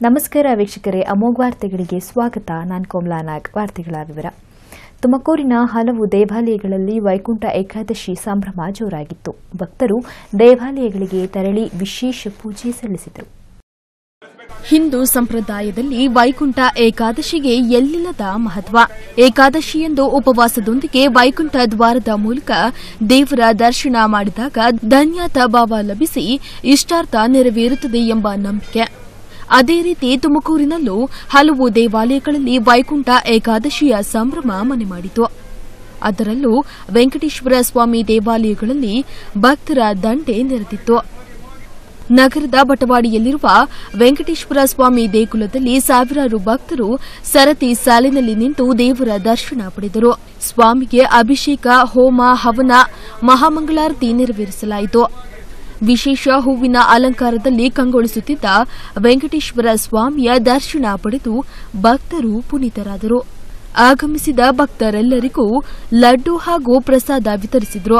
ನಮಸ್ಕಾರ ವೀಕ್ಷಕರೇ ಅಮೋಘ್ ವಾರ್ತೆಗಳಿಗೆ ಸ್ವಾಗತ ನಾನು ಕೋಮ್ಲಾ ನಾಗ್ ವಾರ್ತೆಗಳ ವಿವರ ತುಮಕೂರಿನ ಹಲವು ದೇವಾಲಯಗಳಲ್ಲಿ ವೈಕುಂಠ ಏಕಾದಶಿ ಸಂಭ್ರಮ ಜೋರಾಗಿತ್ತು ಭಕ್ತರು ದೇವಾಲಯಗಳಿಗೆ ತೆರಳಿ ವಿಶೇಷ ಪೂಜೆ ಸಲ್ಲಿಸಿದರು ಹಿಂದೂ ಸಂಪ್ರದಾಯದಲ್ಲಿ ವೈಕುಂಠ ಏಕಾದಶಿಗೆ ಎಲ್ಲಿಲ್ಲದ ಮಹತ್ವ ಏಕಾದಶಿಯಂದು ಉಪವಾಸದೊಂದಿಗೆ ವೈಕುಂಠ ದ್ವಾರದ ಮೂಲಕ ದೇವರ ದರ್ಶನ ಮಾಡಿದಾಗ ಧನ್ಯತಾ ಭಾವ ಲಭಿಸಿ ಇಷ್ಟಾರ್ಥ ನೆರವೇರುತ್ತದೆ ಎಂಬ ನಂಬಿಕೆ ಅದೇ ರೀತಿ ತುಮಕೂರಿನಲ್ಲೂ ಹಲವು ದೇವಾಲಯಗಳಲ್ಲಿ ವೈಕುಂಠ ಏಕಾದಶಿಯ ಸಂಭ್ರಮ ಮನೆ ಮಾಡಿತು ಅದರಲ್ಲೂ ವೆಂಕಟೇಶ್ವರ ಸ್ವಾಮಿ ದೇವಾಲಯಗಳಲ್ಲಿ ಭಕ್ತರ ದಂಡೆ ನೆರೆದಿತ್ತು ನಗರದ ಬಟವಾಡಿಯಲ್ಲಿರುವ ವೆಂಕಟೇಶ್ವರ ಸ್ವಾಮಿ ದೇಗುಲದಲ್ಲಿ ಸಾವಿರಾರು ಭಕ್ತರು ಸರತಿ ಸಾಲಿನಲ್ಲಿ ನಿಂತು ದೇವರ ದರ್ಶನ ಪಡೆದರು ಸ್ವಾಮಿಗೆ ಅಭಿಷೇಕ ಹೋಮ ಹವನ ಮಹಾಮಂಗಳಾರತಿ ನೆರವೇರಿಸಲಾಯಿತು ವಿಶೇಷ ಹೂವಿನ ಅಲಂಕಾರದಲ್ಲಿ ಕಂಗೊಳಿಸುತ್ತಿದ್ದ ವೆಂಕಟೇಶ್ವರ ಸ್ವಾಮಿಯ ದರ್ಶನ ಪಡೆದು ಭಕ್ತರು ಪುನೀತರಾದರು ಆಗಮಿಸಿದ ಭಕ್ತರೆಲ್ಲರಿಗೂ ಲಡ್ಡು ಹಾಗೂ ಪ್ರಸಾದ ವಿತರಿಸಿದರು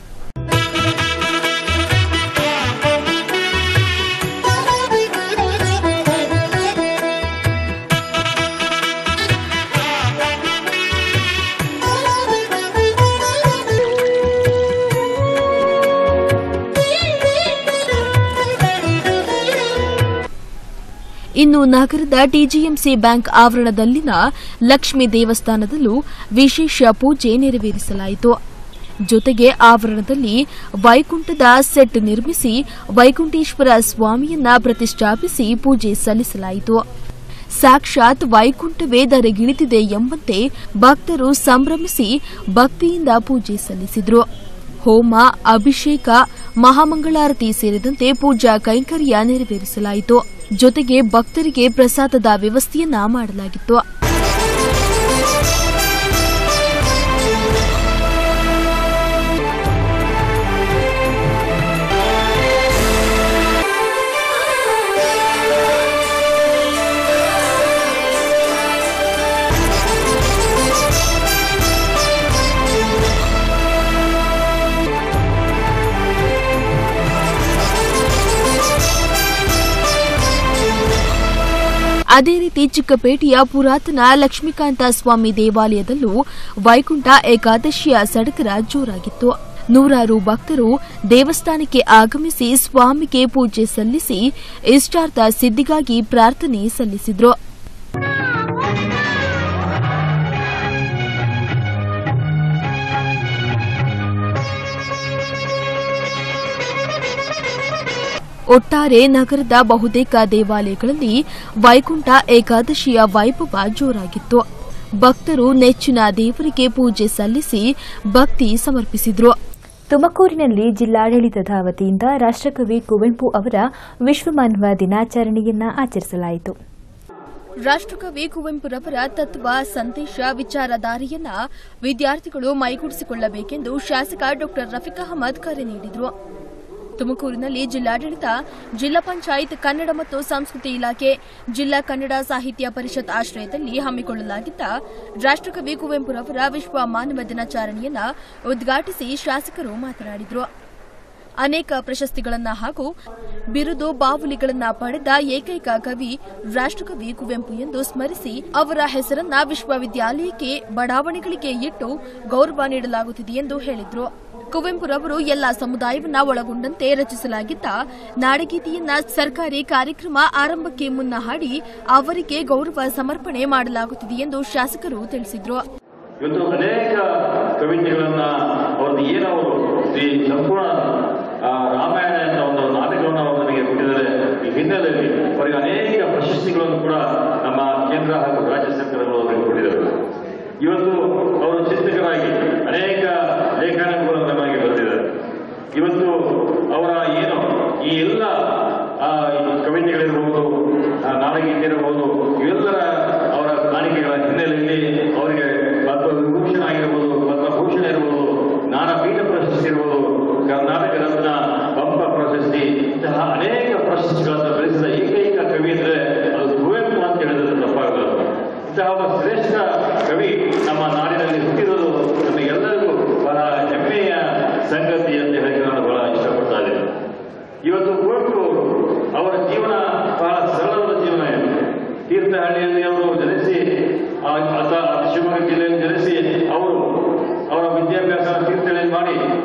ಇನ್ನು ನಗರದ ಟಿಜಿಎಂಸಿ ಬ್ಯಾಂಕ್ ಆವರಣದಲ್ಲಿನ ಲಕ್ಷ್ಮೀ ದೇವಸ್ಥಾನದಲ್ಲೂ ವಿಶೇಷ ಪೂಜೆ ನೆರವೇರಿಸಲಾಯಿತು ಜೊತೆಗೆ ಆವರಣದಲ್ಲಿ ವೈಕುಂಠದ ಸೆಟ್ ನಿರ್ಮಿಸಿ ವೈಕುಂಠೇಶ್ವರ ಸ್ವಾಮಿಯನ್ನ ಪ್ರತಿಷ್ಠಾಪಿಸಿ ಪೂಜೆ ಸಲ್ಲಿಸಲಾಯಿತು ಸಾಕ್ಷಾತ್ ವೈಕುಂಠವೇ ಧರೆಗಿಳಿದಿದೆ ಎಂಬಂತೆ ಭಕ್ತರು ಸಂಭ್ರಮಿಸಿ ಭಕ್ತಿಯಿಂದ ಪೂಜೆ ಸಲ್ಲಿಸಿದರು ಹೋಮ ಅಭಿಷೇಕ ಮಹಾಮಂಗಳಾರತಿ ಸೇರಿದಂತೆ ಪೂಜಾ ಕೈಂಕರ್ಯ ನೆರವೇರಿಸಲಾಯಿತು ಜೊತೆಗೆ ಭಕ್ತರಿಗೆ ಪ್ರಸಾದದ ವ್ಯವಸ್ಥೆಯನ್ನ ಮಾಡಲಾಗಿತ್ತು ಅದೇ ರೀತಿ ಚಿಕ್ಕಪೇಟೆಯ ಪುರಾತನ ಲಕ್ಷ್ಮೀಕಾಂತ ಸ್ವಾಮಿ ದೇವಾಲಯದಲ್ಲೂ ವೈಕುಂಠ ಏಕಾದಶಿಯ ಸಡಗರ ಜೋರಾಗಿತ್ತು ನೂರಾರು ಭಕ್ತರು ದೇವಸ್ಥಾನಕ್ಕೆ ಆಗಮಿಸಿ ಸ್ವಾಮಿಗೆ ಪೂಜೆ ಸಲ್ಲಿಸಿ ಇಷ್ಟಾರ್ಥ ಸಿದ್ಧಿಗಾಗಿ ಪ್ರಾರ್ಥನೆ ಸಲ್ಲಿಸಿದ್ರು ಒಟ್ಟಾರೆ ನಗರದ ಬಹುತೇಕ ದೇವಾಲಯಗಳಲ್ಲಿ ವೈಕುಂಠ ಏಕಾದಶಿಯ ವೈಭವ ಜೋರಾಗಿತ್ತು ಭಕ್ತರು ನೆಚ್ಚಿನ ದೇವರಿಗೆ ಪೂಜೆ ಸಲ್ಲಿಸಿ ಭಕ್ತಿ ಸಮರ್ಪಿಸಿದ್ರು ತುಮಕೂರಿನಲ್ಲಿ ಜಿಲ್ಲಾಡಳಿತದ ವತಿಯಿಂದ ರಾಷ್ಟ್ರಕವಿ ಕುವೆಂಪು ಅವರ ವಿಶ್ವಮಾನವ ದಿನಾಚರಣೆಯನ್ನ ಆಚರಿಸಲಾಯಿತು ರಾಷ್ಟ್ರಕವಿ ಕುವೆಂಪುರವರ ತತ್ವ ಸಂದೇಶ ವಿಚಾರಧಾರೆಯನ್ನ ವಿದ್ಯಾರ್ಥಿಗಳು ಮೈಗೂಡಿಸಿಕೊಳ್ಳಬೇಕೆಂದು ಶಾಸಕ ಡಾ ರಫೀಕ್ ಅಹಮದ್ ಕರೆ ನೀಡಿದರು ತುಮಕೂರಿನಲ್ಲಿ ಜಿಲ್ಲಾಡಳಿತ ಜಿಲ್ಲಾ ಪಂಚಾಯತ್ ಕನ್ನಡ ಮತ್ತು ಸಂಸ್ಕೃತಿ ಇಲಾಖೆ ಜಿಲ್ಲಾ ಕನ್ನಡ ಸಾಹಿತ್ಯ ಪರಿಷತ್ ಆಶ್ರಯದಲ್ಲಿ ಹಮ್ಮಿಕೊಳ್ಳಲಾಗಿದ್ದ ರಾಷ್ಟ್ರಕವಿ ಕುವೆಂಪುರವರ ವಿಶ್ವ ಮಾನವ ದಿನಾಚರಣೆಯನ್ನ ಉದ್ಘಾಟಿಸಿ ಶಾಸಕರು ಮಾತನಾಡಿದರು ಅನೇಕ ಪ್ರಶಸ್ತಿಗಳನ್ನ ಹಾಗೂ ಬಿರುದು ಬಾವುಲಿಗಳನ್ನ ಪಡೆದ ಏಕೈಕ ಕವಿ ರಾಷ್ಟ್ರಕವಿ ಕುವೆಂಪು ಎಂದು ಸ್ಮರಿಸಿ ಅವರ ಹೆಸರನ್ನ ವಿಶ್ವವಿದ್ಯಾಲಯಕ್ಕೆ ಬಡಾವಣೆಗಳಿಗೆ ಇಟ್ಟು ಗೌರವ ನೀಡಲಾಗುತ್ತಿದೆ ಎಂದು ಹೇಳಿದ್ರು ಕುವೆಂಪುರವರು ಎಲ್ಲ ಸಮುದಾಯವನ್ನ ಒಳಗೊಂಡಂತೆ ರಚಿಸಲಾಗಿದ್ದ ನಾಡಗೀತೆಯನ್ನ ಸರ್ಕಾರಿ ಕಾರ್ಯಕ್ರಮ ಆರಂಭಕ್ಕೆ ಮುನ್ನ ಹಾಡಿ ಅವರಿಗೆ ಗೌರವ ಸಮರ್ಪಣೆ ಮಾಡಲಾಗುತ್ತಿದೆ ಎಂದು ಶಾಸಕರು ತಿಳಿಸಿದ್ರು ಇವತ್ತು ಅನೇಕ ಕವಿತೆಗಳನ್ನ ಅವ್ರದ್ದು ಏನವರು ಈ ಸಂಪೂರ್ಣ ಆ, ರಾಮಾಯಣ ಅಂತ ಒಂದು ನಾಟಕವನ್ನು ಅವರು ನಮಗೆ ಕೊಟ್ಟಿದ್ದಾರೆ ಈ ಹಿನ್ನೆಲೆಯಲ್ಲಿ ಅವರಿಗೆ ಅನೇಕ ಪ್ರಶಸ್ತಿಗಳನ್ನು ಕೂಡ ನಮ್ಮ ಕೇಂದ್ರ ಹಾಗೂ ರಾಜ್ಯ ಸರ್ಕಾರಗಳು ಅವರಿಗೆ ಕೊಟ್ಟಿದ್ದಾರೆ ಇವತ್ತು ಅವರು ಚಿಂತಕರಾಗಿ ಅನೇಕ ಲೇಖನಗಳನ್ನು ನಮಗೆ ಬರೆದಿದ್ದಾರೆ ಇವತ್ತು ಅವರ ಏನು ಈ ಎಲ್ಲ ಆ, ಈ ಕವಿತೆಗಳಿರ್ಬೋದು ಆ, ನಾಡಗೀತೆ ಇರಬಹುದು ಇವೆಲ್ಲರ ಅವರ ಕಾಣಿಕೆಗಳ ಹಿನ್ನೆಲೆಯಲ್ಲಿ ಅವರಿಗೆ ಪದ್ಮವಿಭೂಷಣ ಆಗಿರ್ಬೋದು ಪದ್ಮಭೂಷಣ ಇರ್ಬೋದು ಜ್ಞಾನಪೀಠ ಪ್ರಶಸ್ತಿ ಇರ್ಬೋದು ಕರ್ನಾಟಕ ರತ್ನ ಪಂಪ ಪ್ರಶಸ್ತಿ ಇಂತಹ ಅನೇಕ ಪ್ರಶಸ್ತಿಗಳನ್ನು ಗಳಿಸಿದ ಏಕೈಕ ಕವಿ ಅಂದರೆ ಅದು ಕುವೆಂಪು ಅಂತ ಹೇಳಿದ್ರೆ ತಪ್ಪಾಗಲಾರದು ಇಂತಹ ಒಬ್ಬ ಶ್ರೇಷ್ಠ ಕವಿ ನಮ್ಮ ನಾಡಿನಲ್ಲಿ ಹುಟ್ಟಿರೋದು ನಮಗೆಲ್ಲರಿಗೂ ಬಹಳ ಹೆಮ್ಮೆಯ ಸಂಗತಿ ಅಂತ ಹೇಳಿ ನಾನು ಬಹಳ ಇಷ್ಟಪಡ್ತಾ ಇದ್ದೇನೆ ಇವತ್ತು ಕುವೆಂಪು ಅವರ ಜೀವನ ಬಹಳ ಸರಳವಾದ ಜೀವನ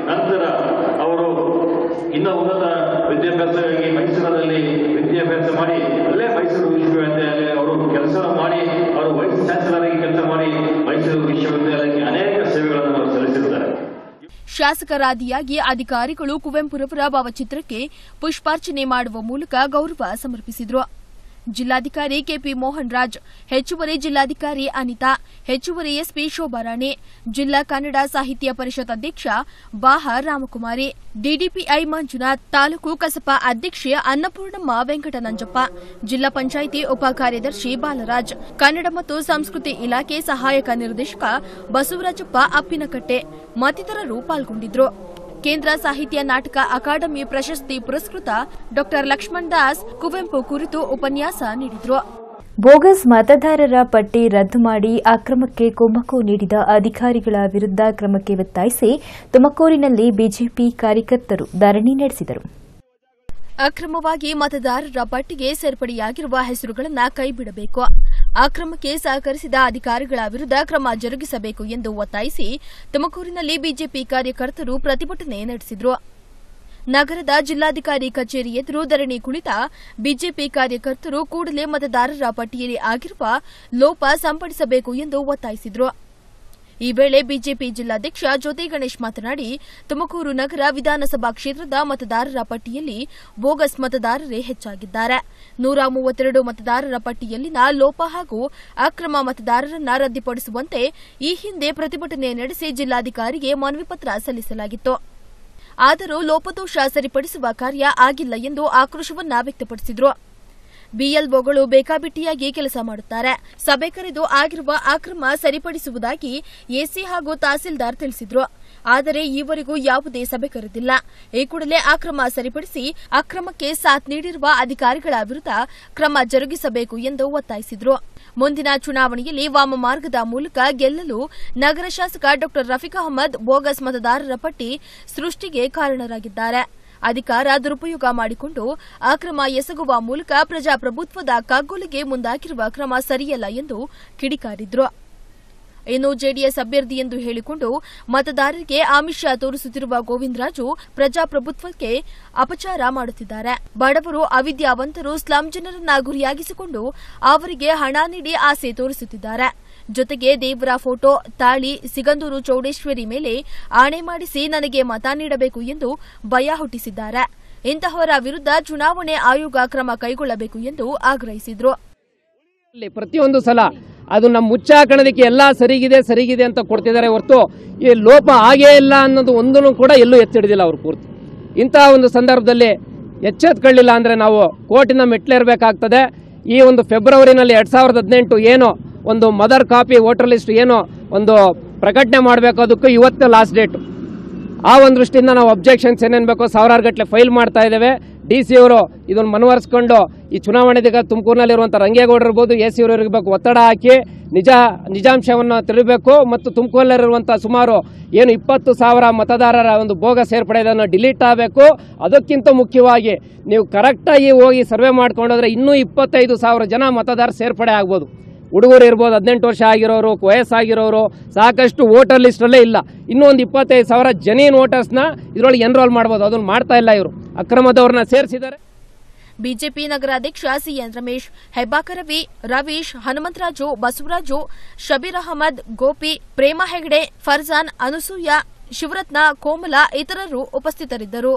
ನಂತರ ಅವರು ಇನ್ನು ಉನ್ನತ ವಿದ್ಯಾಭ್ಯಾಸಕ್ಕಾಗಿ ಮೈಸೂರಿನಲ್ಲಿ ವಿದ್ಯಾಭ್ಯಾಸ ಮಾಡಿ ಅಲ್ಲೇ ಮೈಸೂರು ವಿಶ್ವವಿದ್ಯಾಲಯ ಅವರು ಕೆಲಸ ಮಾಡಿ ಅವರು ವೈಸ್ ಚಾನ್ಸಲರ್ ಆಗಿ ಕೆಲಸ ಮಾಡಿ ಮೈಸೂರು ವಿಶ್ವವಿದ್ಯಾಲಯಕ್ಕೆ ಅನೇಕ ಸೇವೆಗಳನ್ನು ಅವರು ಸಲ್ಲಿಸಿದ್ದಾರೆ ಶಾಸಕರಾದಿಯಾಗಿ ಅಧಿಕಾರಿಗಳು ಕುವೆಂಪುರವರ ಭಾವಚಿತ್ರಕ್ಕೆ ಪುಷ್ಪಾರ್ಚನೆ ಮಾಡುವ ಮೂಲಕ ಗೌರವ ಸಮರ್ಪಿಸಿದರು ಜಿಲ್ಲಾಧಿಕಾರಿ ಕೆಪಿ ಮೋಹನ್ ರಾಜ್ ಹೆಚ್ಚುವರಿ ಜಿಲ್ಲಾಧಿಕಾರಿ ಅನಿತಾ ಹೆಚ್ಚುವರಿ ಎಸ್ಪಿ ಶೋಭಾರಾಣಿ ಜಿಲ್ಲಾ ಕನ್ನಡ ಸಾಹಿತ್ಯ ಪರಿಷತ್ ಅಧ್ಯಕ್ಷ ಬಾಹ ರಾಮಕುಮಾರಿ ಡಿಡಿಪಿಐ ಮಂಜುನಾಥ್ ತಾಲೂಕು ಕಸಪ ಅಧ್ಯಕ್ಷೆ ಅನ್ನಪೂರ್ಣಮ್ಮ ವೆಂಕಟನಂಜಪ್ಪ ಜಿಲ್ಲಾ ಪಂಚಾಯಿತಿ ಉಪ ಕಾರ್ಯದರ್ಶಿ ಬಾಲರಾಜ್ ಕನ್ನಡ ಮತ್ತು ಸಂಸ್ಕೃತಿ ಇಲಾಖೆ ಸಹಾಯಕ ನಿರ್ದೇಶಕ ಬಸವರಾಜಪ್ಪ ಅಪ್ಪಿನಕಟ್ಟೆ ಮತ್ತಿತರರು ಪಾಲ್ಗೊಂಡಿದ್ರು ಕೇಂದ್ರ ಸಾಹಿತ್ಯ ನಾಟಕ ಅಕಾಡೆಮಿ ಪ್ರಶಸ್ತಿ ಪುರಸ್ಕೃತ ಡಾ ಲಕ್ಷ್ಮಣ್ ದಾಸ್ ಕುವೆಂಪು ಕುರಿತು ಉಪನ್ಯಾಸ ನೀಡಿದ್ರು ಬೋಗಸ್ ಮತದಾರರ ಪಟ್ಟಿ ರದ್ದು ಮಾಡಿ ಅಕ್ರಮಕ್ಕೆ ಕುಮ್ಮಕ್ಕು ನೀಡಿದ ಅಧಿಕಾರಿಗಳ ವಿರುದ್ಧ ಕ್ರಮಕ್ಕೆ ಒತ್ತಾಯಿಸಿ ತುಮಕೂರಿನಲ್ಲಿ ಬಿಜೆಪಿ ಕಾರ್ಯಕರ್ತರು ಧರಣಿ ನಡೆಸಿದರು ಅಕ್ರಮವಾಗಿ ಮತದಾರರ ಪಟ್ಟಿಗೆ ಸೇರ್ಪಡೆಯಾಗಿರುವ ಹೆಸರುಗಳನ್ನು ಕೈಬಿಡಬೇಕು ಅಕ್ರಮಕ್ಕೆ ಸಹಕರಿಸಿದ ಅಧಿಕಾರಿಗಳ ವಿರುದ್ಧ ಕ್ರಮ ಜರುಗಿಸಬೇಕು ಎಂದು ಒತ್ತಾಯಿಸಿ ತುಮಕೂರಿನಲ್ಲಿ ಬಿಜೆಪಿ ಕಾರ್ಯಕರ್ತರು ಪ್ರತಿಭಟನೆ ನಡೆಸಿದರು ನಗರದ ಜಿಲ್ಲಾಧಿಕಾರಿ ಕಚೇರಿ ಎದುರು ಧರಣಿ ಕುಳಿತ ಬಿಜೆಪಿ ಕಾರ್ಯಕರ್ತರು ಕೂಡಲೇ ಮತದಾರರ ಪಟ್ಟಿಯಲ್ಲಿ ಆಗಿರುವ ಲೋಪ ಸಂಪಡಿಸಬೇಕು ಎಂದು ಒತ್ತಾಯಿಸಿದರು ಈ ವೇಳೆ ಬಿಜೆಪಿ ಜಿಲ್ಲಾಧ್ಯಕ್ಷ ಜ್ಯೋತಿ ಗಣೇಶ್ ಮಾತನಾಡಿ ತುಮಕೂರು ನಗರ ವಿಧಾನಸಭಾ ಕ್ಷೇತ್ರದ ಮತದಾರರ ಪಟ್ಟಿಯಲ್ಲಿ ಬೋಗಸ್ ಮತದಾರರೇ ಹೆಚ್ಚಾಗಿದ್ದಾರೆ ನೂರ ಮೂವತ್ತೆರಡು ಮತದಾರರ ಪಟ್ಟಿಯಲ್ಲಿನ ಲೋಪ ಹಾಗೂ ಅಕ್ರಮ ಮತದಾರರನ್ನ ರದ್ದುಪಡಿಸುವಂತೆ ಈ ಹಿಂದೆ ಪ್ರತಿಭಟನೆ ನಡೆಸಿ ಜಿಲ್ಲಾಧಿಕಾರಿಗೆ ಮನವಿ ಪತ್ರ ಸಲ್ಲಿಸಲಾಗಿತ್ತು ಆದರೂ ಲೋಪದೋಷ ಸರಿಪಡಿಸುವ ಕಾರ್ಯ ಆಗಿಲ್ಲ ಎಂದು ಆಕ್ರೋಶವನ್ನ ವ್ಯಕ್ತಪಡಿಸಿದರು ಬಿಎಲ್ಒಗಳು ಬೇಕಾಬಿಟ್ಟಿಯಾಗಿ ಕೆಲಸ ಮಾಡುತ್ತಾರೆ ಸಭೆ ಕರೆದು ಆಗಿರುವ ಅಕ್ರಮ ಸರಿಪಡಿಸುವುದಾಗಿ ಎಸಿ ಹಾಗೂ ತಹಸೀಲ್ದಾರ್ ತಿಳಿಸಿದ್ರು ಆದರೆ ಈವರೆಗೂ ಯಾವುದೇ ಸಭೆ ಕರೆದಿಲ್ಲ ಈ ಕೂಡಲೇ ಅಕ್ರಮ ಸರಿಪಡಿಸಿ ಅಕ್ರಮಕ್ಕೆ ಸಾಥ್ ನೀಡಿರುವ ಅಧಿಕಾರಿಗಳ ವಿರುದ್ಧ ಕ್ರಮ ಜರುಗಿಸಬೇಕು ಎಂದು ಒತ್ತಾಯಿಸಿದ್ರು ಮುಂದಿನ ಚುನಾವಣೆಯಲ್ಲಿ ವಾಮಮಾರ್ಗದ ಮೂಲಕ ಗೆಲ್ಲಲು ನಗರ ಶಾಸಕ ಡಾ ರಫೀಕ್ ಅಹಮದ್ ಬೋಗಸ್ ಮತದಾರರ ಪಟ್ಟಿ ಸೃಷ್ಟಿಗೆ ಕಾರಣರಾಗಿದ್ದಾರೆ ಅಧಿಕಾರ ದುರುಪಯೋಗ ಮಾಡಿಕೊಂಡು ಅಕ್ರಮ ಎಸಗುವ ಮೂಲಕ ಪ್ರಜಾಪ್ರಭುತ್ವದ ಕಗ್ಗೊಲೆಗೆ ಮುಂದಾಗಿರುವ ಕ್ರಮ ಸರಿಯಲ್ಲ ಎಂದು ಕಿಡಿಕಾರಿದ್ರು ಇನ್ನು ಜೆಡಿಎಸ್ ಅಭ್ಯರ್ಥಿ ಎಂದು ಹೇಳಿಕೊಂಡು ಮತದಾರರಿಗೆ ಆಮಿಷ ತೋರಿಸುತ್ತಿರುವ ಗೋವಿಂದರಾಜು ಪ್ರಜಾಪ್ರಭುತ್ವಕ್ಕೆ ಅಪಚಾರ ಮಾಡುತ್ತಿದ್ದಾರೆ ಬಡವರು ಅವಿದ್ಯಾವಂತರು ಸ್ಲಂ ಜನರನ್ನ ಗುರಿಯಾಗಿಸಿಕೊಂಡು ಅವರಿಗೆ ಹಣ ನೀಡಿ ಆಸೆ ತೋರಿಸುತ್ತಿದ್ದಾರೆ ಜೊತೆಗೆ ದೇವರ ಫೋಟೋ ತಾಳಿ ಸಿಗಂದೂರು ಚೌಡೇಶ್ವರಿ ಮೇಲೆ ಆಣೆ ಮಾಡಿಸಿ ನನಗೆ ಮತ ನೀಡಬೇಕು ಎಂದು ಭಯ ಹುಟ್ಟಿಸಿದ್ದಾರೆ ಇಂತಹವರ ವಿರುದ್ಧ ಚುನಾವಣೆ ಆಯೋಗ ಕ್ರಮ ಕೈಗೊಳ್ಳಬೇಕು ಎಂದು ಆಗ್ರಹಿಸಿದ್ರು ಅಲ್ಲಿ ಪ್ರತಿಯೊಂದು ಸಲ ಅದು ನಮ್ಮ ಮುಚ್ಚಾಕಣದಕ್ಕೆ ಎಲ್ಲ ಸರಿಗಿದೆ ಸರಿಗಿದೆ ಅಂತ ಕೊಡ್ತಿದ್ದಾರೆ ಹೊರತು ಈ ಲೋಪ ಆಗೇ ಇಲ್ಲ ಅನ್ನೋದು ಒಂದೂ ಕೂಡ ಎಲ್ಲೂ ಎತ್ತಿಡಿದಿಲ್ಲ ಅವ್ರು ಪೂರ್ತಿ ಇಂತಹ ಒಂದು ಸಂದರ್ಭದಲ್ಲಿ ಎಚ್ಚೆತ್ಕೊಳ್ಳಿಲ್ಲ ಅಂದರೆ ನಾವು ಕೋರ್ಟಿನ ಮೆಟ್ಲೇರಬೇಕಾಗ್ತದೆ ಈ ಒಂದು ಫೆಬ್ರವರಿನಲ್ಲಿ ಎರಡು ಸಾವಿರದ ಹದಿನೆಂಟು ಏನು ಒಂದು ಮದರ್ ಕಾಪಿ ವೋಟರ್ ಲಿಸ್ಟ್ ಏನು ಒಂದು ಪ್ರಕಟಣೆ ಮಾಡಬೇಕು ಅದಕ್ಕೂ ಇವತ್ತು ಲಾಸ್ಟ್ ಡೇಟು ಆ ಒಂದು ದೃಷ್ಟಿಯಿಂದ ನಾವು ಅಬ್ಜೆಕ್ಷನ್ಸ್ ಏನೇನು ಬೇಕೋ ಸಾವಿರಾರು ಗಟ್ಟಲೆ ಫೈಲ್ ಮಾಡ್ತಾ ಇದ್ದೇವೆ ಡಿ ಸಿ ಅವರು ಇದನ್ನು ಮನವರಿಸ್ಕೊಂಡು ಈ ಚುನಾವಣೆದಾಗ ತುಮಕೂರಿನಲ್ಲಿರುವಂಥ ರಂಗೇಗೌಡರು ಇರ್ಬೋದು ಎ ಸಿ ಅವರು ಇರಬೇಕು ಒತ್ತಡ ಹಾಕಿ ನಿಜ ನಿಜಾಂಶವನ್ನು ತಿಳಿಬೇಕು ಮತ್ತು ತುಮಕೂರಲ್ಲಿರುವಂಥ ಸುಮಾರು ಏನು ಇಪ್ಪತ್ತು ಸಾವಿರ ಮತದಾರರ ಒಂದು ಭೋಗ ಸೇರ್ಪಡೆ ಇದನ್ನು ಡಿಲೀಟ್ ಆಗಬೇಕು ಅದಕ್ಕಿಂತ ಮುಖ್ಯವಾಗಿ ನೀವು ಕರೆಕ್ಟಾಗಿ ಹೋಗಿ ಸರ್ವೆ ಮಾಡ್ಕೊಂಡೋದ್ರೆ ಇನ್ನೂ ಇಪ್ಪತ್ತೈದು ಸಾವಿರ ಜನ ಮತದಾರ ಸೇರ್ಪಡೆ ಆಗ್ಬೋದು ಹುಡುಗರು ಇರ್ಬೋದು ಹದಿನೆಂಟು ವರ್ಷ ಆಗಿರೋರು ವಯಸ್ಸಾಗಿರೋರು ಸಾಕಷ್ಟು ವೋಟರ್ ಲಿಸ್ಟಲ್ಲೇ ಇಲ್ಲ ಇನ್ನೂ ಒಂದು ಇಪ್ಪತ್ತೈದು ಸಾವಿರ ಜನಿಯನ್ ವೋಟರ್ಸ್ನ ಇದರೊಳಗೆ ಎನ್ರೋಲ್ ಮಾಡ್ಬೋದು ಅದನ್ನು ಮಾಡ್ತಾ ಇಲ್ಲ ಇವರು ಅಕ್ರಮದವ್ರನ್ನ ಸೇರಿಸಿದ್ದಾರೆ ಬಿಜೆಪಿ ನಗರಾಧ್ಯಕ್ಷ ಸಿಎನ್ ರಮೇಶ್ ಹೆಬ್ಬಾಕ ರವಿ ರವೀಶ್ ಹನುಮಂತರಾಜು ಬಸವರಾಜು ಶಬೀರ್ ಅಹಮದ್ ಗೋಪಿ ಪ್ರೇಮ ಹೆಗಡೆ ಫರ್ಜಾನ್ ಅನುಸೂಯ ಶಿವರತ್ನ ಕೋಮಲ ಇತರರು ಉಪಸ್ಥಿತರಿದ್ದರು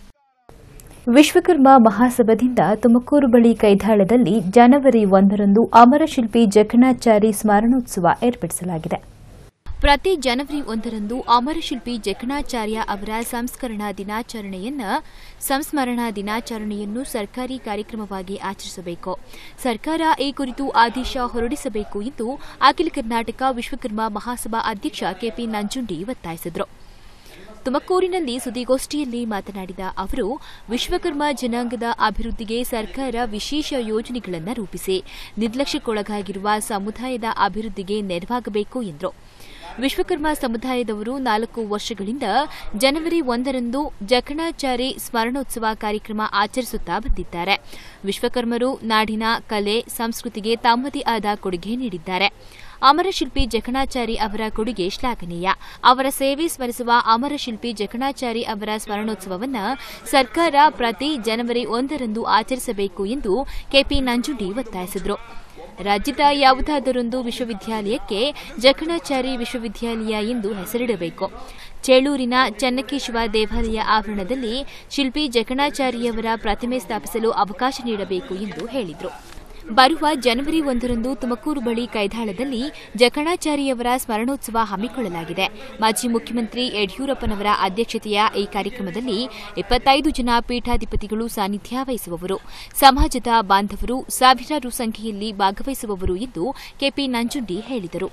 ವಿಶ್ವಕರ್ಮ ಮಹಾಸಭಾದಿಂದ ತುಮಕೂರು ಬಳಿ ಕೈದಾಳದಲ್ಲಿ ಜನವರಿ ಒಂದರಂದು ಅಮರಶಿಲ್ಪಿ ಜಕಣಾಚಾರಿ ಸ್ಮರಣೋತ್ಸವ ಏರ್ಪಡಿಸಲಾಗಿದೆ ಪ್ರತಿ ಜನವರಿ ಒಂದರಂದು ಅಮರಶಿಲ್ಪಿ ಜಕಣಾಚಾರ್ಯ ಅವರ ಸಂಸ್ಕರಣಾ ದಿನಾಚರಣೆಯನ್ನ ಸಂಸ್ಮರಣಾ ದಿನಾಚರಣೆಯನ್ನು ಸರ್ಕಾರಿ ಕಾರ್ಯಕ್ರಮವಾಗಿ ಆಚರಿಸಬೇಕು ಸರ್ಕಾರ ಈ ಕುರಿತು ಆದೇಶ ಹೊರಡಿಸಬೇಕು ಎಂದು ಅಖಿಲ ಕರ್ನಾಟಕ ವಿಶ್ವಕರ್ಮ ಮಹಾಸಭಾ ಅಧ್ಯಕ್ಷ ಕೆಪಿ ನಂಜುಂಡಿ ಒತ್ತಾಯಿಸಿದರು ತುಮಕೂರಿನಲ್ಲಿ ಸುದ್ದಿಗೋಷ್ಠಿಯಲ್ಲಿ ಮಾತನಾಡಿದ ಅವರು ವಿಶ್ವಕರ್ಮ ಜನಾಂಗದ ಅಭಿವೃದ್ಧಿಗೆ ಸರ್ಕಾರ ವಿಶೇಷ ಯೋಜನೆಗಳನ್ನು ರೂಪಿಸಿ ನಿರ್ಲಕ್ಷ್ಯಕ್ಕೊಳಗಾಗಿರುವ ಸಮುದಾಯದ ಅಭಿವೃದ್ಧಿಗೆ ನೆರವಾಗಬೇಕು ಎಂದರು ವಿಶ್ವಕರ್ಮ ಸಮುದಾಯದವರು ನಾಲ್ಕು ವರ್ಷಗಳಿಂದ ಜನವರಿ ಒಂದರಂದು ಜಕಣಾಚಾರಿ ಸ್ಮರಣೋತ್ಸವ ಕಾರ್ಯಕ್ರಮ ಆಚರಿಸುತ್ತಾ ಬಂದಿದ್ದಾರೆ ವಿಶ್ವಕರ್ಮರು ನಾಡಿನ ಕಲೆ ಸಂಸ್ಕೃತಿಗೆ ತಮ್ಮದೇ ಆದ ಕೊಡುಗೆ ನೀಡಿದ್ದಾರೆ ಅಮರಶಿಲ್ಪಿ ಜಕಣಾಚಾರಿ ಅವರ ಕೊಡುಗೆ ಶ್ಲಾಘನೀಯ ಅವರ ಸೇವೆ ಸ್ಮರಿಸುವ ಅಮರಶಿಲ್ಪಿ ಜಕಣಾಚಾರಿ ಅವರ ಸ್ಮರಣೋತ್ಸವವನ್ನು ಸರ್ಕಾರ ಪ್ರತಿ ಜನವರಿ ಒಂದರಂದು ಆಚರಿಸಬೇಕು ಎಂದು ಕೆಪಿ ನಂಜುಂಡಿ ಒತ್ತಾಯಿಸಿದರು ರಾಜ್ಯದ ಯಾವುದಾದರೊಂದು ವಿಶ್ವವಿದ್ಯಾಲಯಕ್ಕೆ ಜಕಣಾಚಾರಿ ವಿಶ್ವವಿದ್ಯಾಲಯ ಎಂದು ಹೆಸರಿಡಬೇಕು ಚೇಳೂರಿನ ಚನ್ನಕೇಶವ ದೇವಾಲಯ ಆವರಣದಲ್ಲಿ ಶಿಲ್ಪಿ ಜಕಣಾಚಾರಿಯವರ ಪ್ರತಿಮೆ ಸ್ಥಾಪಿಸಲು ಅವಕಾಶ ನೀಡಬೇಕು ಎಂದು ಹೇಳಿದರು ಬರುವ ಜನವರಿ ಒಂದರಂದು ತುಮಕೂರು ಬಳಿ ಕೈದಾಳದಲ್ಲಿ ಜಕಣಾಚಾರಿಯವರ ಸ್ಮರಣೋತ್ಸವ ಹಮ್ಮಿಕೊಳ್ಳಲಾಗಿದೆ ಮಾಜಿ ಮುಖ್ಯಮಂತ್ರಿ ಯಡಿಯೂರಪ್ಪನವರ ಅಧ್ಯಕ್ಷತೆಯ ಈ ಕಾರ್ಯಕ್ರಮದಲ್ಲಿ ಇಪ್ಪತ್ತೈದು ಜನ ಪೀಠಾಧಿಪತಿಗಳು ಸಾನ್ನಿಧ್ಯ ವಹಿಸುವವರು ಸಮಾಜದ ಬಾಂಧವರು ಸಾವಿರಾರು ಸಂಖ್ಯೆಯಲ್ಲಿ ಭಾಗವಹಿಸುವವರು ಎಂದು ಕೆಪಿ ನಂಜುಂಡಿ ಹೇಳಿದರು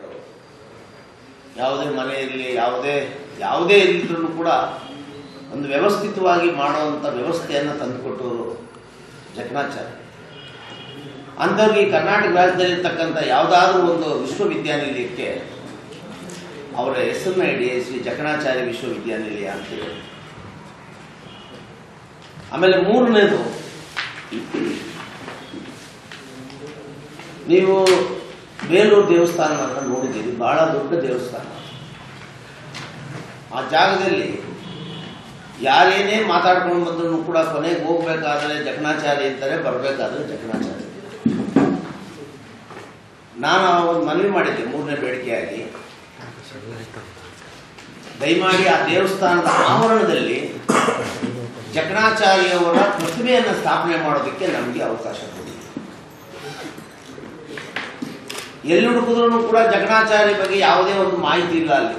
ಯಾವುದೇ ಮನೆ ಇರಲಿ ಯಾವುದೇ ಯಾವುದೇ ಇದ್ರೂ ಕೂಡ ಒಂದು ವ್ಯವಸ್ಥಿತವಾಗಿ ಮಾಡುವಂಥ ವ್ಯವಸ್ಥೆಯನ್ನು ತಂದುಕೊಟ್ಟವರು ಜಕಣಾಚಾರ್ಯ ಅಂಥವ್ರಿಗೆ ಈ ಕರ್ನಾಟಕ ರಾಜ್ಯದಲ್ಲಿರ್ತಕ್ಕಂಥ ಯಾವುದಾದ್ರೂ ಒಂದು ವಿಶ್ವವಿದ್ಯಾನಿಲಯಕ್ಕೆ ಅವರ ಹೆಸರನ್ನ ಇಡಿ ಶ್ರೀ ಜಕಣಾಚಾರ್ಯ ವಿಶ್ವವಿದ್ಯಾನಿಲಯ ಅಂತೇಳಿ ಆಮೇಲೆ ಮೂರನೇದು ನೀವು ಬೇಲೂರು ದೇವಸ್ಥಾನವನ್ನು ನೋಡಿದ್ದೀರಿ ಬಹಳ ದೊಡ್ಡ ದೇವಸ್ಥಾನ ಆ ಜಾಗದಲ್ಲಿ ಯಾರೇನೇ ಮಾತಾಡ್ಕೊಂಡು ಬಂದ್ರು ಕೂಡ ಕೊನೆಗೆ ಹೋಗ್ಬೇಕಾದ್ರೆ ಜಕಣಾಚಾರಿ ಅಂತಾರೆ ಬರಬೇಕಾದ್ರೆ ಜಕಣಾಚಾರಿ ನಾನು ಒಂದು ಮನವಿ ಮಾಡಿದ್ದೆ ಮೂರನೇ ಬೇಡಿಕೆಯಾಗಿ ದಯಮಾಡಿ ಆ ದೇವಸ್ಥಾನದ ಆವರಣದಲ್ಲಿ ಜಕಣಾಚಾರ್ಯವರ ಪ್ರತಿಮೆಯನ್ನು ಸ್ಥಾಪನೆ ಮಾಡೋದಕ್ಕೆ ನಮಗೆ ಅವಕಾಶ ಕೊಡಿ ಎಲ್ಲಿ ಹುಡುಕಿದ್ರು ಕೂಡ ಜಗಣಾಚಾರ್ಯ ಬಗ್ಗೆ ಯಾವುದೇ ಒಂದು ಮಾಹಿತಿ ಇಲ್ಲ ಅಲ್ಲಿ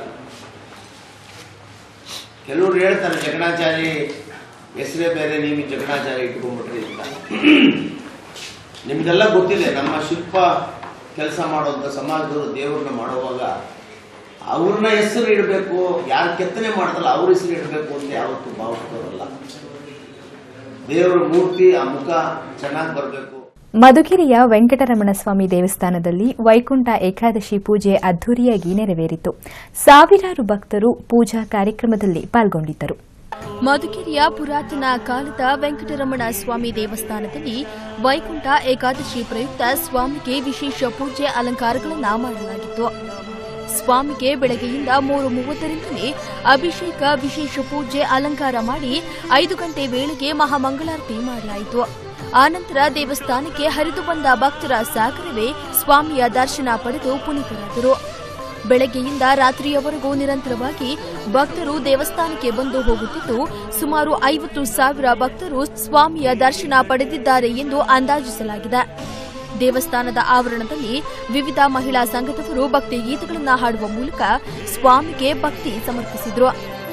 ಕೆಲವರು ಹೇಳ್ತಾರೆ ಜಗಣಾಚಾರಿ ಹೆಸರೇ ಬೇರೆ ನೀವು ಜಗಣಾಚಾರಿ ಇಟ್ಕೊಂಡ್ಬಿಟ್ರಿ ಅಂತ ನಿಮ್ಗೆಲ್ಲ ಗೊತ್ತಿದೆ ನಮ್ಮ ಶಿಲ್ಪ ಕೆಲಸ ಮಾಡುವಂಥ ಸಮಾಜದವರು ದೇವ್ರನ್ನ ಮಾಡುವಾಗ ಅವ್ರನ್ನ ಹೆಸರು ಇಡಬೇಕು ಯಾರು ಕೆತ್ತನೆ ಮಾಡ್ತಾರಲ್ಲ ಅವ್ರ ಹೆಸರು ಇಡಬೇಕು ಅಂತ ಯಾವತ್ತೂ ಭಾವಿಸ್ತಾರಲ್ಲ ದೇವರ ಮೂರ್ತಿ ಆ ಮುಖ ಚೆನ್ನಾಗಿ ಬರಬೇಕು ಮಧುಗಿರಿಯ ವೆಂಕಟರಮಣ ಸ್ವಾಮಿ ದೇವಸ್ಥಾನದಲ್ಲಿ ವೈಕುಂಠ ಏಕಾದಶಿ ಪೂಜೆ ಅದ್ದೂರಿಯಾಗಿ ನೆರವೇರಿತು ಸಾವಿರಾರು ಭಕ್ತರು ಪೂಜಾ ಕಾರ್ಯಕ್ರಮದಲ್ಲಿ ಪಾಲ್ಗೊಂಡಿದ್ದರು ಮಧುಗಿರಿಯ ಪುರಾತನ ಕಾಲದ ವೆಂಕಟರಮಣ ಸ್ವಾಮಿ ದೇವಸ್ಥಾನದಲ್ಲಿ ವೈಕುಂಠ ಏಕಾದಶಿ ಪ್ರಯುಕ್ತ ಸ್ವಾಮಿಗೆ ವಿಶೇಷ ಪೂಜೆ ಅಲಂಕಾರಗಳನ್ನು ಮಾಡಲಾಗಿತ್ತು ಸ್ವಾಮಿಗೆ ಬೆಳಗ್ಗೆಯಿಂದ ಮೂರು ಮೂವತ್ತರಿಂದಲೇ ಅಭಿಷೇಕ ವಿಶೇಷ ಪೂಜೆ ಅಲಂಕಾರ ಮಾಡಿ ಐದು ಗಂಟೆ ವೇಳೆಗೆ ಮಹಾಮಂಗಳಾರತಿ ಮಾಡಲಾಯಿತು ಆನಂತರ ದೇವಸ್ಥಾನಕ್ಕೆ ಹರಿದು ಬಂದ ಭಕ್ತರ ಸಾಗರವೇ ಸ್ವಾಮಿಯ ದರ್ಶನ ಪಡೆದು ಪುನೀತರಾದರು ಬೆಳಗ್ಗೆಯಿಂದ ರಾತ್ರಿಯವರೆಗೂ ನಿರಂತರವಾಗಿ ಭಕ್ತರು ದೇವಸ್ಥಾನಕ್ಕೆ ಬಂದು ಹೋಗುತ್ತಿದ್ದು ಸುಮಾರು ಐವತ್ತು ಸಾವಿರ ಭಕ್ತರು ಸ್ವಾಮಿಯ ದರ್ಶನ ಪಡೆದಿದ್ದಾರೆ ಎಂದು ಅಂದಾಜಿಸಲಾಗಿದೆ ದೇವಸ್ಥಾನದ ಆವರಣದಲ್ಲಿ ವಿವಿಧ ಮಹಿಳಾ ಸಂಘದವರು ಭಕ್ತಿ ಗೀತೆಗಳನ್ನು ಹಾಡುವ ಮೂಲಕ ಸ್ವಾಮಿಗೆ ಭಕ್ತಿ ಸಮರ್ಪಿಸಿದರು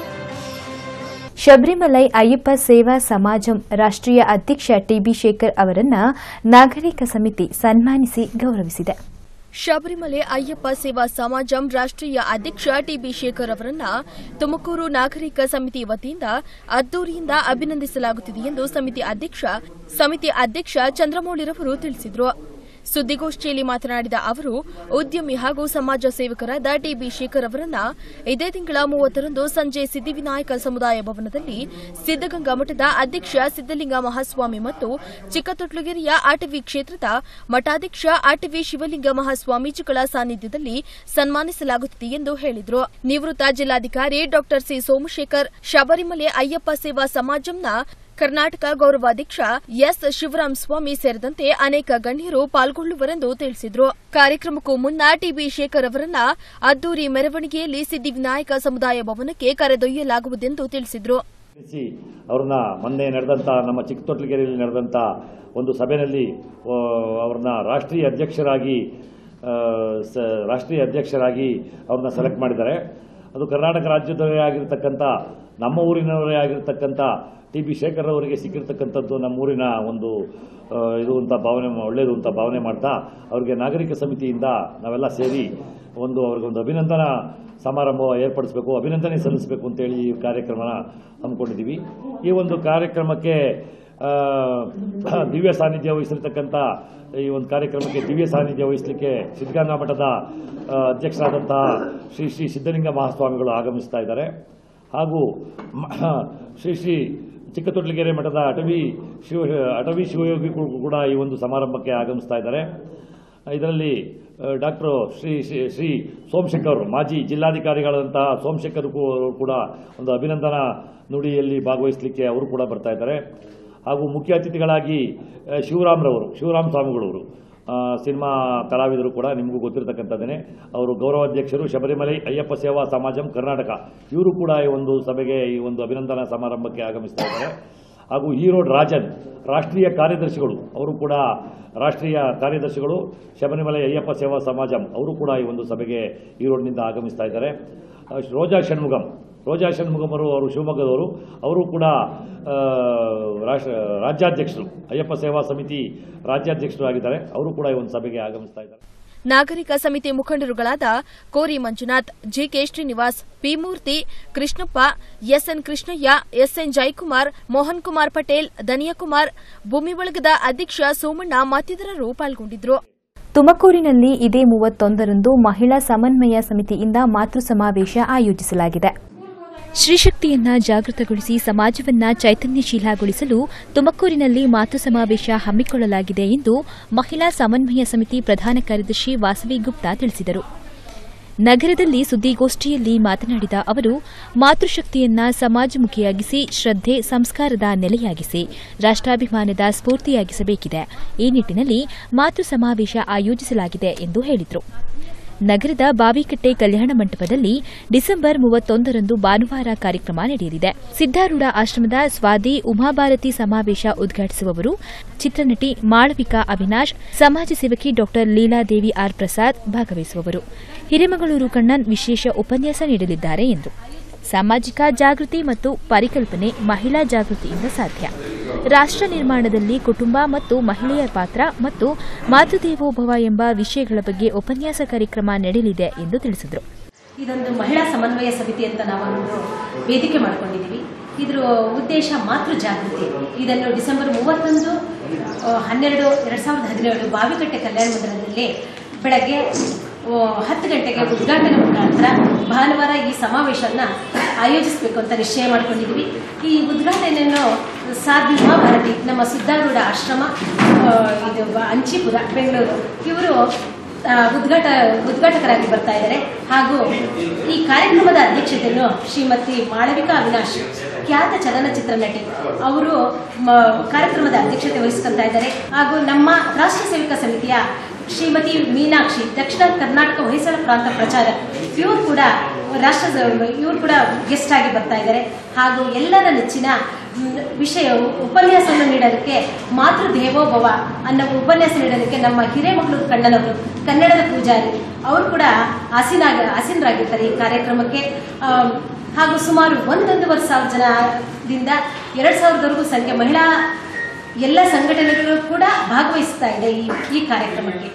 ಶಬರಿಮಲೈ ಅಯ್ಯಪ್ಪ ಸೇವಾ ಸಮಾಜಂ ರಾಷ್ಟ್ರೀಯ ಅಧ್ಯಕ್ಷ ಟಿಬಿ ಶೇಖರ್ ಅವರನ್ನ ನಾಗರಿಕ ಸಮಿತಿ ಸನ್ಮಾನಿಸಿ ಗೌರವಿಸಿದೆ ಶಬರಿಮಲೆ ಅಯ್ಯಪ್ಪ ಸೇವಾ ಸಮಾಜಂ ರಾಷ್ಟ್ರೀಯ ಅಧ್ಯಕ್ಷ ಟಿಬಿ ಶೇಖರ್ ಅವರನ್ನ ತುಮಕೂರು ನಾಗರಿಕ ಸಮಿತಿ ವತಿಯಿಂದ ಅದ್ದೂರಿಯಿಂದ ಅಭಿನಂದಿಸಲಾಗುತ್ತಿದೆ ಎಂದು ಸಮಿತಿ ಅಧ್ಯಕ್ಷ ಸಮಿತಿ ಅಧ್ಯಕ್ಷ ಚಂದ್ರಮೌಳಿರವರು ತಿಳಿಸಿದರು ಸುದ್ದಿಗೋಷ್ಠಿಯಲ್ಲಿ ಮಾತನಾಡಿದ ಅವರು ಉದ್ಯಮಿ ಹಾಗೂ ಸಮಾಜ ಸೇವಕರಾದ ಟಿಬಿ ಶೇಖರ್ ಅವರನ್ನ ಇದೇ ತಿಂಗಳ ಮೂವತ್ತರಂದು ಸಂಜೆ ಸಿದ್ದಿವಿನಾಯಕ ಸಮುದಾಯ ಭವನದಲ್ಲಿ ಸಿದ್ದಗಂಗಾ ಮಠದ ಅಧ್ಯಕ್ಷ ಸಿದ್ದಲಿಂಗ ಮಹಾಸ್ವಾಮಿ ಮತ್ತು ಚಿಕ್ಕತೊಟ್ಲುಗೆರೆಯ ಆಟವಿ ಕ್ಷೇತ್ರದ ಮಠಾಧ್ಯಕ್ಷ ಆಟವಿ ಶಿವಲಿಂಗ ಮಹಾಸ್ವಾಮೀಜಿಗಳ ಸಾನ್ನಿಧ್ಯದಲ್ಲಿ ಸನ್ಮಾನಿಸಲಾಗುತ್ತಿದೆ ಎಂದು ಹೇಳಿದರು ನಿವೃತ್ತ ಜಿಲ್ಲಾಧಿಕಾರಿ ಡಾ ಸಿ ಸೋಮಶೇಖರ್ ಶಬರಿಮಲೆ ಅಯ್ಯಪ್ಪ ಸೇವಾ ಸಮಾಜಂನ ಕರ್ನಾಟಕ ಗೌರವಾಧ್ಯಕ್ಷ ಎಸ್ ಶಿವರಾಮ್ ಸ್ವಾಮಿ ಸೇರಿದಂತೆ ಅನೇಕ ಗಣ್ಯರು ಪಾಲ್ಗೊಳ್ಳುವರೆಂದು ತಿಳಿಸಿದರು ಕಾರ್ಯಕ್ರಮಕ್ಕೂ ಮುನ್ನ ಟಿಬಿ ಶೇಖರ್ ಅವರನ್ನ ಅದ್ದೂರಿ ಮೆರವಣಿಗೆಯಲ್ಲಿ ಸಿದ್ದಿವಿನಾಯಕ ಸಮುದಾಯ ಭವನಕ್ಕೆ ಕರೆದೊಯ್ಯಲಾಗುವುದೆಂದು ತಿಳಿಸಿದರು ಸಿ ಅವ್ರನ್ನ ಮೊನ್ನೆ ನಡೆದಂಥ ನಮ್ಮ ಚಿಕ್ಕತೊಟ್ಲಗೆರೆಯಲ್ಲಿ ನಡೆದಂಥ ಒಂದು ಸಭೆಯಲ್ಲಿ ಆ, ಅವ್ರನ್ನ ರಾಷ್ಟ್ರೀಯ ಅಧ್ಯಕ್ಷರಾಗಿ ಆ, ಸ- ರಾಷ್ಟ್ರೀಯ ಅಧ್ಯಕ್ಷರಾಗಿ ಅವ್ರನ್ನ ಸೆಲೆಕ್ಟ್ ಮಾಡಿದ್ದಾರೆ ಅದು ಕರ್ನಾಟಕ ರಾಜ್ಯದವರೇ ಆಗಿರ್ತಕ್ಕಂಥ ನಮ್ಮ ಊರಿನವರೇ ಆಗಿರ್ತಕ್ಕಂಥ ಟಿ ಬಿ ಶೇಖರ್ ಅವರಿಗೆ ಸಿಕ್ಕಿರ್ತಕ್ಕಂಥದ್ದು ನಮ್ಮ ಊರಿನ ಒಂದು ಆ, ಇದು ಅಂತ ಭಾವನೆ ಒಳ್ಳೆಯದು ಅಂತ ಭಾವನೆ ಮಾಡ್ತಾ ಅವರಿಗೆ ನಾಗರಿಕ ಸಮಿತಿಯಿಂದ ನಾವೆಲ್ಲ ಸೇರಿ ಒಂದು ಅವ್ರಿಗೊಂದು ಅಭಿನಂದನಾ ಸಮಾರಂಭ ಏರ್ಪಡಿಸಬೇಕು ಅಭಿನಂದನೆ ಸಲ್ಲಿಸಬೇಕು ಅಂತೇಳಿ ಈ ಕಾರ್ಯಕ್ರಮನ ಹಮ್ಮಿಕೊಂಡಿದ್ದೀವಿ ಈ ಒಂದು ಕಾರ್ಯಕ್ರಮಕ್ಕೆ ಆ, ದಿವ್ಯ ಸಾನ್ನಿಧ್ಯ ವಹಿಸಿರ್ತಕ್ಕಂಥ ಈ ಒಂದು ಕಾರ್ಯಕ್ರಮಕ್ಕೆ ದಿವ್ಯ ಸಾನ್ನಿಧ್ಯ ವಹಿಸಲಿಕ್ಕೆ ಸಿದ್ಧಗಂಗಾ ಮಠದ ಆ, ಅಧ್ಯಕ್ಷರಾದಂತಹ ಶ್ರೀ ಶ್ರೀ ಸಿದ್ದಲಿಂಗ ಮಹಾಸ್ವಾಮಿಗಳು ಆಗಮಿಸ್ತಾ ಇದ್ದಾರೆ ಹಾಗೂ ಮ- ಶ್ರೀ ಶ್ರೀ ಚಿಕ್ಕತೊಟ್ಲಗೆರೆ ಮಠದ ಅಟವಿ ಶಿವ ಅಟವಿ ಶಿವಯೋಗಿಗಳು ಕೂಡ ಈ ಒಂದು ಸಮಾರಂಭಕ್ಕೆ ಆಗಮಿಸ್ತಾ ಇದ್ದಾರೆ ಇದರಲ್ಲಿ ಡಾಕ್ಟರ್ ಶ್ರೀ ಶ್ರೀ ಶ್ರೀ ಸೋಮಶೇಖರ್ ಮಾಜಿ ಜಿಲ್ಲಾಧಿಕಾರಿಗಳಾದಂತಹ ಸೋಮಶೇಖರ್ ಕು- ಕೂಡ ಒಂದು ಅಭಿನಂದನಾ ನುಡಿಯಲ್ಲಿ ಭಾಗವಹಿಸಲಿಕ್ಕೆ ಅವರು ಕೂಡ ಬರ್ತಾ ಇದ್ದಾರೆ ಹಾಗೂ ಮುಖ್ಯ ಅತಿಥಿಗಳಾಗಿ ಆ, ಶಿವರಾಮ್ರವರು ಶಿವರಾಮ್ ಸ್ವಾಮಿಗಳವರು ಆ, ಸಿನಿಮಾ ಕಲಾವಿದರು ಕೂಡ ನಿಮಗೂ ಗೊತ್ತಿರತಕ್ಕಂಥದ್ದೇನೆ ಅವರು ಗೌರವಾಧ್ಯಕ್ಷರು ಶಬರಿಮಲೆ ಅಯ್ಯಪ್ಪ ಸೇವಾ ಸಮಾಜಂ ಕರ್ನಾಟಕ ಇವರು ಕೂಡ ಈ ಒಂದು ಸಭೆಗೆ ಈ ಒಂದು ಅಭಿನಂದನಾ ಸಮಾರಂಭಕ್ಕೆ ಆಗಮಿಸ್ತಾ ಇದ್ದಾರೆ ಹಾಗೂ ಹೀರೋಡ್ ರಾಜನ್ ರಾಷ್ಟ್ರೀಯ ಕಾರ್ಯದರ್ಶಿಗಳು ಅವರು ಕೂಡ ರಾಷ್ಟ್ರೀಯ ಕಾರ್ಯದರ್ಶಿಗಳು ಶಬರಿಮಲೆ ಅಯ್ಯಪ್ಪ ಸೇವಾ ಸಮಾಜಂ ಅವರು ಕೂಡ ಈ ಒಂದು ಸಭೆಗೆ ಈರೋಡ್ನಿಂದ ಆಗಮಿಸ್ತಾ ಇದ್ದಾರೆ ಆ, ರೋಜಾ ಷಣ್ಮುಗಂ ರೋಜಾ ಷಣ್ಮುಗಂ ಅವರು ಅವರು ಶಿವಮೊಗ್ಗದವರು ಅವರು ಕೂಡ ಆ, ರಾಷ್ಟ್ರ ರಾಜ್ಯಾಧ್ಯಕ್ಷರು ಅಯ್ಯಪ್ಪ ಸೇವಾ ಸಮಿತಿ ರಾಜ್ಯಾಧ್ಯಕ್ಷರು ಆಗಿದ್ದಾರೆ ಅವರು ಕೂಡ ಈ ಒಂದು ಸಭೆಗೆ ಆಗಮಿಸ್ತಾ ಇದ್ದಾರೆ ನಾಗರಿಕ ಸಮಿತಿ ಮುಖಂಡರುಗಳಾದ Kori Manjunath GK Srinivas P Murthy Krishnappa SN Krishnaiah SN Jayakumar Mohan Kumar Patel Daniyakumar ಭೂಮಿ ಬಳಗದ ಅಧ್ಯಕ್ಷ ಸೋಮಣ್ಣ ಮತ್ತಿತರರು ಪಾಲ್ಗೊಂಡಿದ್ರು ತುಮಕೂರಿನಲ್ಲಿ ಇದೇ ಮೂವತ್ತೊಂದರಂದು ಮಹಿಳಾ ಸಮನ್ವಯ ಸಮಿತಿಯಿಂದ ಮಾತೃ ಸಮಾವೇಶ ಆಯೋಜಿಸಲಾಗಿದೆ ಶ್ರೀಶಕ್ತಿಯನ್ನ ಜಾಗೃತಗೊಳಿಸಿ ಸಮಾಜವನ್ನ ಚೈತನ್ಯಶೀಲಗೊಳಿಸಲು ತುಮಕೂರಿನಲ್ಲಿ ಮಾತೃ ಸಮಾವೇಶ ಹಮ್ಮಿಕೊಳ್ಳಲಾಗಿದೆ ಎಂದು ಮಹಿಳಾ ಸಮನ್ವಯ ಸಮಿತಿ ಪ್ರಧಾನ ಕಾರ್ಯದರ್ಶಿ ವಾಸವಿ ಗುಪ್ತಾ ತಿಳಿಸಿದರು ನಗರದಲ್ಲಿ ಸುದ್ದಿಗೋಷ್ಠಿಯಲ್ಲಿ ಮಾತನಾಡಿದ ಅವರು ಮಾತೃಶಕ್ತಿಯನ್ನ ಸಮಾಜಮುಖಿಯಾಗಿಸಿ ಶ್ರದ್ಧೆ ಸಂಸ್ಕಾರದ ನೆಲೆಯಾಗಿಸಿ ರಾಷ್ಟ್ರಾಭಿಮಾನದ ಸ್ಫೂರ್ತಿಯಾಗಿಸಬೇಕಿದೆ ಈ ನಿಟ್ಟಿನಲ್ಲಿ ಮಾತೃ ಸಮಾವೇಶ ಆಯೋಜಿಸಲಾಗಿದೆ ಎಂದು ಹೇಳಿದರು ನಗರದ ಬಾವಿಕಟ್ಟೆ ಕಲ್ಯಾಣ ಮಂಟಪದಲ್ಲಿ ಡಿಸೆಂಬರ್ ಮೂವತ್ತೊಂದರಂದು ಭಾನುವಾರ ಕಾರ್ಯಕ್ರಮ ನಡೆಯಲಿದೆ ಸಿದ್ದಾರೂಢ ಆಶ್ರಮದ ಸ್ವಾದಿ ಉಮಾಭಾರತಿ ಸಮಾವೇಶ ಉದ್ಘಾಟಿಸುವವರು ಚಿತ್ರನಟಿ ಮಾಳವಿಕಾ ಅವಿನಾಶ್ ಸಮಾಜ ಸೇವಕಿ ಡಾ ಲೀಲಾದೇವಿ ಆರ್ ಪ್ರಸಾದ್ ಭಾಗವಹಿಸುವವರು ಹಿರೇಮಗಳೂರು ಕಣ್ಣನ್ ವಿಶೇಷ ಉಪನ್ಯಾಸ ನೀಡಲಿದ್ದಾರೆ ಎಂದು ಸಾಮಾಜಿಕ ಜಾಗೃತಿ ಮತ್ತು ಪರಿಕಲ್ಪನೆ ಮಹಿಳಾ ಜಾಗೃತಿಯಿಂದ ಸಾಧ್ಯ ರಾಷ್ಟ್ರ ನಿರ್ಮಾಣದಲ್ಲಿ ಕುಟುಂಬ ಮತ್ತು ಮಹಿಳೆಯರ ಪಾತ್ರ ಮತ್ತು ಮಾತೃದೇವೋಭವ ಎಂಬ ವಿಷಯಗಳ ಬಗ್ಗೆ ಉಪನ್ಯಾಸ ಕಾರ್ಯಕ್ರಮ ನಡೆಯಲಿದೆ ಎಂದು ತಿಳಿಸಿದರು ಇದೊಂದು ಮಹಿಳಾ ಸಮನ್ವಯ ಸಮಿತಿ ಅಂತ ನಾವೊಂದು ವೇದಿಕೆ ಮಾಡ್ಕೊಂಡಿದ್ದೀವಿ ಇದ್ರ ಉದ್ದೇಶ ಮಾತೃ ಜಾಗೃತಿ ಇದನ್ನು ಡಿಸೆಂಬರ್ ಮೂವತ್ತೊಂದು ಆ, ಹನ್ನೆರಡು ಎರಡು ಸಾವಿರದ ಹದಿನೇಳು ಬಾವಿಕಟ್ಟೆ ಕಲ್ಯಾಣ ಮಂದಿರದಲ್ಲಿ ಬೆಳಗ್ಗೆ ಆ, ಹತ್ತು ಗಂಟೆಗೆ ಉದ್ಘಾಟನೆ ಮುಖಾಂತರ ಭಾನುವಾರ ಈ ಸಮಾವೇಶನ ಆಯೋಜಿಸಬೇಕು ಅಂತ ನಿಶ್ಚಯ ಮಾಡ್ಕೊಂಡಿದ್ದೀವಿ ಈ ಉದ್ಘಾಟನೆಯನ್ನು ಸಾಧ್ವಿ ಮಹಾಭಾರತಿ ನಮ್ಮ ಸಿದ್ದಾರೂಢ ಆಶ್ರಮ ಆ, ಇದು ಬ- ಅಂಚಿಪುರ ಬೆಂಗಳೂರು ಇವರು ಆ, ಉದ್ಘಾಟ ಉದ್ಘಾಟಕರಾಗಿ ಬರ್ತಾ ಇದ್ದಾರೆ ಹಾಗೂ ಈ ಕಾರ್ಯಕ್ರಮದ ಅಧ್ಯಕ್ಷತೆಯನ್ನು ಶ್ರೀಮತಿ ಮಾಳವಿಕಾ ಅವಿನಾಶ್ ಖ್ಯಾತ ಚಲನಚಿತ್ರ ನಟಿ ಅವರು ಮ- ಕಾರ್ಯಕ್ರಮದ ಅಧ್ಯಕ್ಷತೆ ವಹಿಸ್ಕೊಳ್ತಾ ಇದ್ದಾರೆ ಹಾಗೂ ನಮ್ಮ ರಾಷ್ಟ್ರ ಸೇವಕ ಸಮಿತಿಯ ಶ್ರೀಮತಿ ಮೀನಾಕ್ಷಿ ದಕ್ಷಿಣ ಕರ್ನಾಟಕ ಹೊಯ್ಸಳ ಪ್ರಾಂತ ಪ್ರಚಾರಕ್ ಇವರು ಕೂಡ ರಾಷ್ಟ್ರ ಇವರು ಕೂಡ ಗೆಸ್ಟ್ ಆಗಿ ಬರ್ತಾ ಇದ್ದಾರೆ ಹಾಗೂ ಎಲ್ಲರ ನೆಚ್ಚಿನ ಮ್, ವಿಷಯ ಉಪನ್ಯಾಸವನ್ನು ನೀಡೋದಕ್ಕೆ ಮಾತೃ ದೇವೋಭವ ಅನ್ನೋ ಉಪನ್ಯಾಸ ನೀಡೋದಕ್ಕೆ ನಮ್ಮ ಹಿರೇಮಗಳೂರು ಕಣ್ಣನವರು ಕನ್ನಡದ ಪೂಜಾರಿ ಅವರು ಕೂಡ ಆಸೀನಾಗ ಆಸೀನರಾಗಿರ್ತಾರೆ ಈ ಕಾರ್ಯಕ್ರಮಕ್ಕೆ ಆಮ್, ಹಾಗೂ ಸುಮಾರು ಒಂದೊಂದೂವರೆ ಸಾವಿರ ಜನದಿಂದ ಎರಡು ಸಾವಿರದವರೆಗೂ ಸಂಖ್ಯೆ ಮಹಿಳಾ ಎಲ್ಲ ಸಂಘಟನೆಗಳು ಕೂಡ ಭಾಗವಹಿಸ್ತಾ ಇದೆ ಈ ಈ ಕಾರ್ಯಕ್ರಮಕ್ಕೆ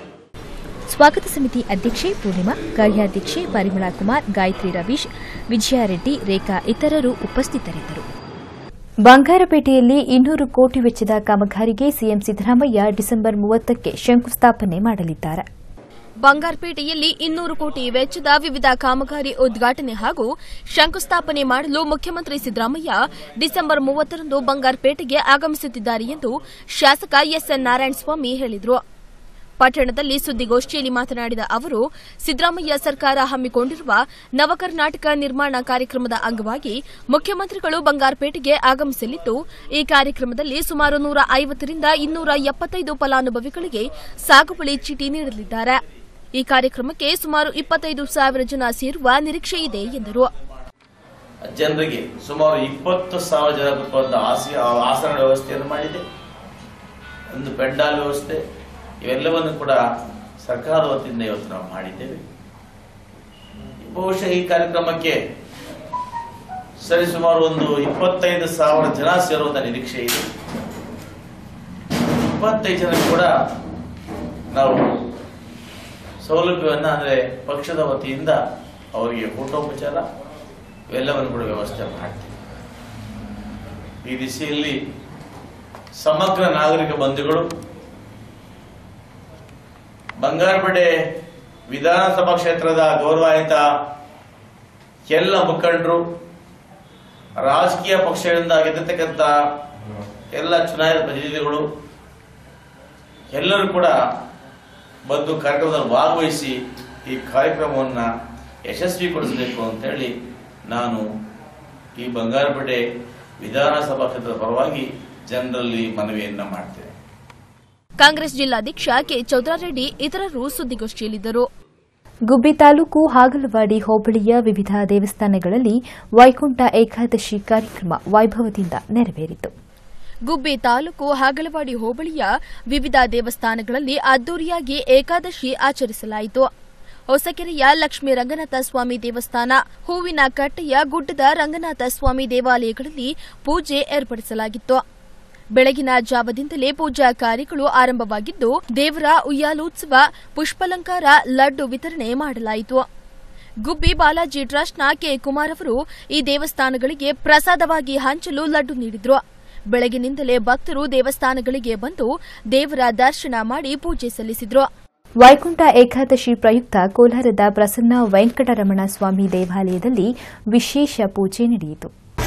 ಸ್ವಾಗತ ಸಮಿತಿ ಅಧ್ಯಕ್ಷೆ ಪೂರ್ಣಿಮಾ ಕಾರ್ಯಾಧ್ಯಕ್ಷೆ ಪರಿಮಳಾ ಕುಮಾರ್ ಗಾಯತ್ರಿ ರವೀಶ್ ವಿಜಯಾರೆಡ್ಡಿ ರೇಖಾ ಇತರರು ಉಪಸ್ಥಿತರಿದ್ದರು ಬಂಗಾರಪೇಟೆಯಲ್ಲಿ ಇನ್ನೂರು ಕೋಟಿ ವೆಚ್ಚದ ಕಾಮಗಾರಿಗೆ ಸಿಎಂ ಸಿದ್ದರಾಮಯ್ಯ ಡಿಸೆಂಬರ್ ಮೂವತ್ತಕ್ಕೆ ಶಂಕುಸ್ಥಾಪನೆ ಮಾಡಲಿದ್ದಾರೆ ಬಂಗಾರಪೇಟೆಯಲ್ಲಿ ಇನ್ನೂರು ಕೋಟಿ ವೆಚ್ಚದ ವಿವಿಧ ಕಾಮಗಾರಿ ಉದ್ಘಾಟನೆ ಹಾಗೂ ಶಂಕುಸ್ಥಾಪನೆ ಮಾಡಲು ಮುಖ್ಯಮಂತ್ರಿ ಸಿದ್ದರಾಮಯ್ಯ ಡಿಸೆಂಬರ್ ಮೂವತ್ತರಂದು ಬಂಗಾರಪೇಟೆಗೆ ಆಗಮಿಸುತ್ತಿದ್ದಾರೆ ಎಂದು ಶಾಸಕ ಎಸ್ಎನ್ ನಾರಾಯಣಸ್ವಾಮಿ ಹೇಳಿದರು ಪಟ್ಟಣದಲ್ಲಿ ಸುದ್ದಿಗೋಷ್ಠಿಯಲ್ಲಿ ಮಾತನಾಡಿದ ಅವರು ಸಿದ್ದರಾಮಯ್ಯ ಸರ್ಕಾರ ಹಮ್ಮಿಕೊಂಡಿರುವ ನವಕರ್ನಾಟಕ ನಿರ್ಮಾಣ ಕಾರ್ಯಕ್ರಮದ ಅಂಗವಾಗಿ ಮುಖ್ಯಮಂತ್ರಿಗಳು ಬಂಗಾರಪೇಟೆಗೆ ಆಗಮಿಸಲಿದ್ದು ಈ ಕಾರ್ಯಕ್ರಮದಲ್ಲಿ ಸುಮಾರು ನೂರ ಐವತ್ತರಿಂದ ಇನ್ನೂರ ಎಪ್ಪತ್ತೈದು ಫಲಾನುಭವಿಗಳಿಗೆ ಸಾಗುವಳಿ ಚೀಟಿ ನೀಡಲಿದ್ದಾರೆ ಈ ಕಾರ್ಯಕ್ರಮಕ್ಕೆ ಸುಮಾರು ಇಪ್ಪತ್ತೈದು ಸಾವಿರ ಜನ ಸೇರುವ ನಿರೀಕ್ಷೆ ಇದೆ ಎಂದರು ಜನರಿಗೆ ಸುಮಾರು ಇಪ್ಪತ್ತು ಸಾವಿರ ಜನ ಕೂತ್ಕೊಂಡ ಆಸಿ ಆಸನ ವ್ಯವಸ್ಥೆಯನ್ನು ಮಾಡಿದೆ ಒಂದು ಪೆಂಡಾಲ್ ವ್ಯವಸ್ಥೆ ಇವೆಲ್ಲವನ್ನು ಕೂಡ ಸರ್ಕಾರದ ವತಿಯಿಂದ ಇವತ್ತು ನಾವು ಮಾಡಿದ್ದೇವೆ ಬಹುಶಃ ಈ ಕಾರ್ಯಕ್ರಮಕ್ಕೆ ಸರಿ ಸುಮಾರು ಒಂದು ಇಪ್ಪತ್ತೈದು ಸಾವಿರ ಜನ ಸೇರುವಂತ ನಿರೀಕ್ಷೆ ಇದೆ ಇಪ್ಪತ್ತೈದು ಜನ ಕೂಡ ನಾವು ಸೌಲಭ್ಯವನ್ನ ಅಂದ್ರೆ ಪಕ್ಷದ ವತಿಯಿಂದ ಅವರಿಗೆ ಊಟೋಪಚಾರ ಇವೆಲ್ಲವನ್ನು ಕೂಡ ವ್ಯವಸ್ಥೆ ಮಾಡ್ತೀವಿ ಈ ದಿಸೆಯಲ್ಲಿ ಸಮಗ್ರ ನಾಗರಿಕ ಬಂಧುಗಳು ಬಂಗಾರಪೇಟೆ ವಿಧಾನಸಭಾ ಕ್ಷೇತ್ರದ ಗೌರವಾನ್ವಿತ ಎಲ್ಲ ಮುಖಂಡರು ರಾಜಕೀಯ ಪಕ್ಷಗಳಿಂದ ಗೆದ್ದಿರ್ತಕ್ಕಂಥ ಎಲ್ಲ ಚುನಾಯಿತ ಪ್ರತಿನಿಧಿಗಳು ಎಲ್ಲರೂ ಕೂಡ ಬಂದು ಕಾರ್ಯಕ್ರಮದಲ್ಲಿ ಭಾಗವಹಿಸಿ ಈ ಕಾರ್ಯಕ್ರಮವನ್ನು ಯಶಸ್ವಿಗೊಳಿಸಬೇಕು ಅಂತೇಳಿ ನಾನು ಈ ಬಂಗಾರಪೇಟೆ ವಿಧಾನಸಭಾ ಕ್ಷೇತ್ರದ ಪರವಾಗಿ ಜನರಲ್ಲಿ ಮನವಿಯನ್ನ ಮಾಡ್ತೇನೆ ಕಾಂಗ್ರೆಸ್ ಜಿಲ್ಲಾಧ್ಯಕ್ಷ ಕೆ ಚೌಧರಾರೆಡ್ಡಿ ಇತರರು ಸುದ್ದಿಗೋಷ್ಠಿಯಲ್ಲಿದ್ದರು ಗುಬ್ಬಿ ತಾಲೂಕು ಹಾಗಲವಾಡಿ ಹೋಬಳಿಯ ವಿವಿಧ ದೇವಸ್ಥಾನಗಳಲ್ಲಿ ವೈಕುಂಠ ಏಕಾದಶಿ ಕಾರ್ಯಕ್ರಮ ವೈಭವದಿಂದ ನೆರವೇರಿತು ಗುಬ್ಬಿ ತಾಲೂಕು ಹಾಗಲವಾಡಿ ಹೋಬಳಿಯ ವಿವಿಧ ದೇವಸ್ಥಾನಗಳಲ್ಲಿ ಅದ್ದೂರಿಯಾಗಿ ಏಕಾದಶಿ ಆಚರಿಸಲಾಯಿತು ಹೊಸಕೆರೆಯ ಲಕ್ಷ್ಮೀ ರಂಗನಾಥ ಸ್ವಾಮಿ ದೇವಸ್ಥಾನ ಹೂವಿನ ಕಟ್ಟೆಯ ಗುಡ್ಡದ ರಂಗನಾಥ ಸ್ವಾಮಿ ದೇವಾಲಯಗಳಲ್ಲಿ ಪೂಜೆ ಏರ್ಪಡಿಸಲಾಗಿತ್ತು ಬೆಳಗಿನ ಜಾವದಿಂದಲೇ ಪೂಜಾ ಕಾರ್ಯಗಳು ಆರಂಭವಾಗಿದ್ದು ದೇವರ ಉಯ್ಯಾಲೋತ್ಸವ ಪುಷ್ಪಲಂಕಾರ ಲಡ್ಡು ವಿತರಣೆ ಮಾಡಲಾಯಿತು ಗುಬ್ಬಿ ಬಾಲಾಜಿ ಟ್ರಸ್ಟ್ನ ಕೆ ಕುಮಾರ್ ಅವರು ಈ ದೇವಸ್ಥಾನಗಳಿಗೆ ಪ್ರಸಾದವಾಗಿ ಹಂಚಲು ಲಡ್ಡು ನೀಡಿದ್ರು ಬೆಳಗಿನಿಂದಲೇ ಭಕ್ತರು ದೇವಸ್ಥಾನಗಳಿಗೆ ಬಂದು ದೇವರ ದರ್ಶನ ಮಾಡಿ ಪೂಜೆ ಸಲ್ಲಿಸಿದ್ರು ವೈಕುಂಠ ಏಕಾದಶಿ ಪ್ರಯುಕ್ತ ಕೋಲಾರದ ಪ್ರಸನ್ನ ವೆಂಕಟರಮಣ ಸ್ವಾಮಿ ದೇವಾಲಯದಲ್ಲಿ ವಿಶೇಷ ಪೂಜೆ ನಡೆಯಿತು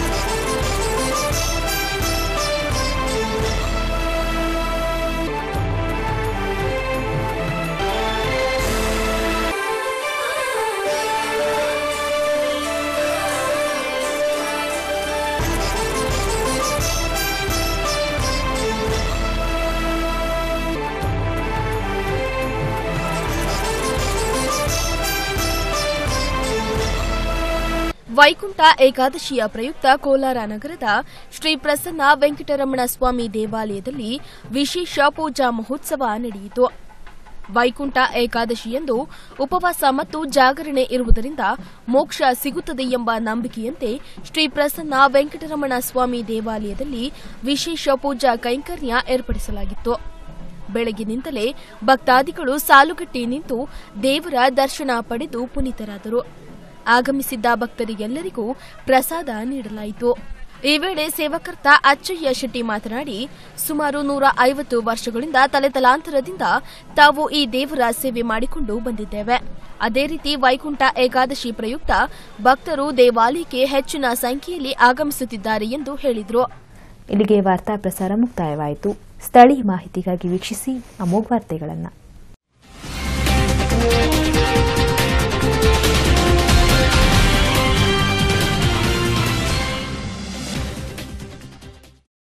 ವೈಕುಂಠ ಏಕಾದಶಿಯ ಪ್ರಯುಕ್ತ ಕೋಲಾರ ನಗರದ ಶ್ರೀ ಪ್ರಸನ್ನ ವೆಂಕಟರಮಣ ಸ್ವಾಮಿ ದೇವಾಲಯದಲ್ಲಿ ವಿಶೇಷ ಪೂಜಾ ಮಹೋತ್ಸವ ನಡೆಯಿತು ವೈಕುಂಠ ಏಕಾದಶಿಯಂದು ಉಪವಾಸ ಮತ್ತು ಜಾಗರಣೆ ಇರುವುದರಿಂದ ಮೋಕ್ಷ ಸಿಗುತ್ತದೆ ಎಂಬ ನಂಬಿಕೆಯಂತೆ ಶ್ರೀ ಪ್ರಸನ್ನ ವೆಂಕಟರಮಣ ಸ್ವಾಮಿ ದೇವಾಲಯದಲ್ಲಿ ವಿಶೇಷ ಪೂಜಾ ಕೈಂಕರ್ಯ ಏರ್ಪಡಿಸಲಾಗಿತ್ತು ಬೆಳಗಿನಿಂದಲೇ ಭಕ್ತಾದಿಗಳು ಸಾಲುಗಟ್ಟಿ ನಿಂತು ದೇವರ ದರ್ಶನ ಪಡೆದು ಪುನೀತರಾದರು ಆಗಮಿಸಿದ್ದ ಭಕ್ತರಿಗೆಲ್ಲರಿಗೂ ಪ್ರಸಾದ ನೀಡಲಾಯಿತು ಈ ವೇಳೆ ಸೇವಕರ್ತ ಅಚ್ಚಯ್ಯ ಶೆಟ್ಟಿ ಮಾತನಾಡಿ ಸುಮಾರು ನೂರ ಐವತ್ತು ವರ್ಷಗಳಿಂದ ತಲೆತಲಾಂತರದಿಂದ ತಾವು ಈ ದೇವರ ಸೇವೆ ಮಾಡಿಕೊಂಡು ಬಂದಿದ್ದೇವೆ ಅದೇ ರೀತಿ ವೈಕುಂಠ ಏಕಾದಶಿ ಪ್ರಯುಕ್ತ ಭಕ್ತರು ದೇವಾಲಯಕ್ಕೆ ಹೆಚ್ಚಿನ ಸಂಖ್ಯೆಯಲ್ಲಿ ಆಗಮಿಸುತ್ತಿದ್ದಾರೆ ಎಂದು ಹೇಳಿದರು ಇಲ್ಲಿಗೆ ವಾರ್ತಾ ಪ್ರಸಾರ ಮುಕ್ತಾಯವಾಯಿತು ಸ್ಥಳೀಯ ಮಾಹಿತಿಗಾಗಿ ವೀಕ್ಷಿಸಿ ಅಮೋಘ ವಾರ್ತೆಗಳನ್ನು